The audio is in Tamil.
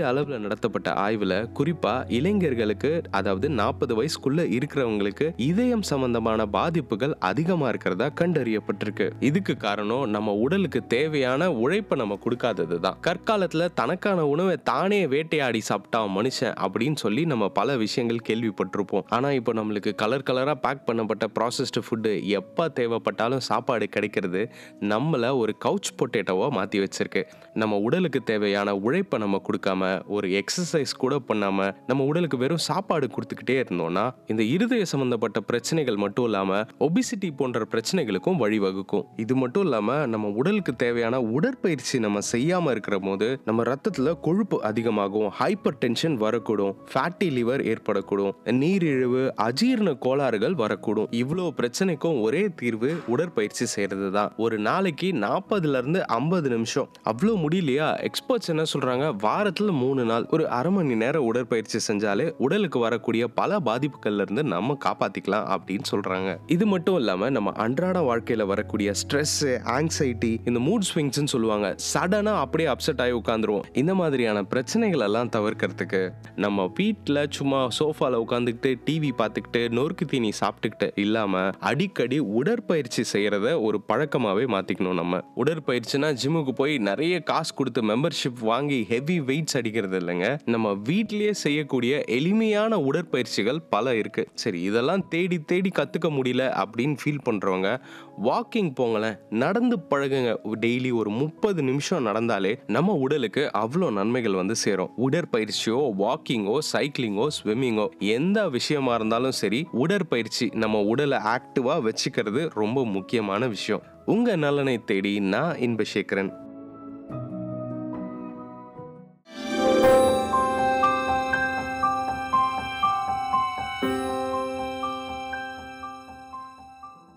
அளவில் நடத்தப்பட்ட ஆய்வில் குறிப்பாக இளைஞர்களுக்கு அதாவது நாற்பது வயசுக்குள்ள இருக்கிறவங்களுக்கு இதயம் சம்பந்தமான பாதிப்புகள் அதிகமாக இருக்கிறதா கண்டறியப்பட்டிருக்கு இதுக்கு காரணம் நம்ம உடலுக்கு தேவையான உழைப்பை நம்ம கொடுக்காதது தான் கற்காலத்தில் தனக்கான உணவை தானே வேட்டையாடி சாப்பிட்டான் மனுஷன் அப்படின்னு சொல்லி நம்ம பல விஷயங்கள் கேள்விப்பட்டிருப்போம் ஆனால் இப்போ நம்மளுக்கு கலர் கலராக பேக் பண்ணப்பட்ட ப்ராசஸ்டு ஃபுட்டு எப்போ தேவைப்பட்டாலும் சாப்பாடு கிடைக்கிறது நம்மளை ஒரு கவுச் பொட்டேட்டோவாக மாற்றி வச்சிருக்கு நம்ம உடலுக்கு தேவையான உழைப்பை நம்ம கொடுக்காம ஒரு எக்ஸசைஸ் கூட பண்ணாமல் நம்ம உடலுக்கு வெறும் சாப்பாடு கொடுத்துக்கிட்டே இருந்தோம்னா இந்த இருதய சம்மந்தப்பட்ட பிரச்சனைகள் மட்டும் இல்லாமல் ஒபிசிட்டி போன்ற பிரச்சனைகளுக்கும் வழிவகுக்கும் இது மட்டும் இல்லாமல் நம்ம உடலுக்கு தேவையான உடற்பயிற்சி நம்ம செய்யாமல் இருக்கிற போது நம்ம ரத்தத்தில் கொழுப்பு அதிகமாகும் ஹைப்பர் டென்ஷன் வரக்கூடும் ஃபேட்டி லிவர் ஏற்படக்கூடும் நீரிழிவு அஜீரண கோளாறுகள் வரக்கூடும் இவ்வளோ பிரச்சனைக்கும் ஒரே தீர்வு உடற்பயிற்சி செய்யறது தான் ஒரு நாளைக்கு நாற்பதுல இருந்து ஐம்பது நிமிஷம் அவ்வளோ முடியலையா எக்ஸ்பர்ட்ஸ் என்ன சொல்றாங்க வாரத்தில் மூணு நாள் ஒரு அரை மணி நேரம் உடற்பயிற்சி செஞ்சாலே உடலுக்கு வரக்கூடிய பல பாதிப்புகள்ல இருந்து நம்ம காப்பாத்திக்கலாம் அப்படின்னு சொல்றாங்க இது மட்டும் இல்லாம நம்ம அன்றாட வாழ்க்கையில வரக்கூடிய ஸ்ட்ரெஸ் ஆங்ஸைட்டி இந்த மூட் ஸ்விங்ஸ்னு சொல்லுவாங்க சடனா அப்படியே அப்செட் ஆகி உட்காந்துருவோம் இந்த மாதிரியான பிரச்சனைகள் எல்லாம் தவிர்க்கிறதுக்கு நம்ம வீட்டில் சும்மா சோஃபால உட்காந்துக்கிட்டு டிவி பார்த்துக்கிட்டு நொறுக்கு தீனி சாப்பிட்டுக்கிட்டு இல்லாம அடிக்கடி உடற்பயிற்சி செய்யறத ஒரு பழக்கமாவே மாத்திக்கணும் நம்ம உடற்பயிற்சினா ஜிம்முக்கு போய் நிறைய காசு கொடுத்து மெம்பர்ஷிப் வாங்கி ஹெவி வெயிட்ஸ் அடிக்கிறது இல்லைங்க நம்ம வீட்டிலேயே செய்யக்கூடிய எளிமையான உடற்பயிற்சிகள் பல இருக்கு சரி இதெல்லாம் தேடி தேடி கத்துக்க முடியல அப்படின்னு ஃபீல் பண்றவங்க வாக்கிங் போங்களேன் நடந்து பழகுங்க டெய்லி ஒரு முப்பது நிமிஷம் நடந்தாலே நம்ம உடலுக்கு அவ்வளோ நன்மைகள் வந்து சேரும் உடற்பயிற்சியோ வாக்கிங்கோ சைக்கிளிங்கோ ஸ்விம்மிங்கோ எந்த விஷயமா இருந்தாலும் சரி உடற்பயிற்சி நம்ம உடலை ஆக்டிவா வச்சுக்கிறது ரொம்ப முக்கியமான விஷயம் உங்க நலனை தேடி நான் இன்பசேகரன்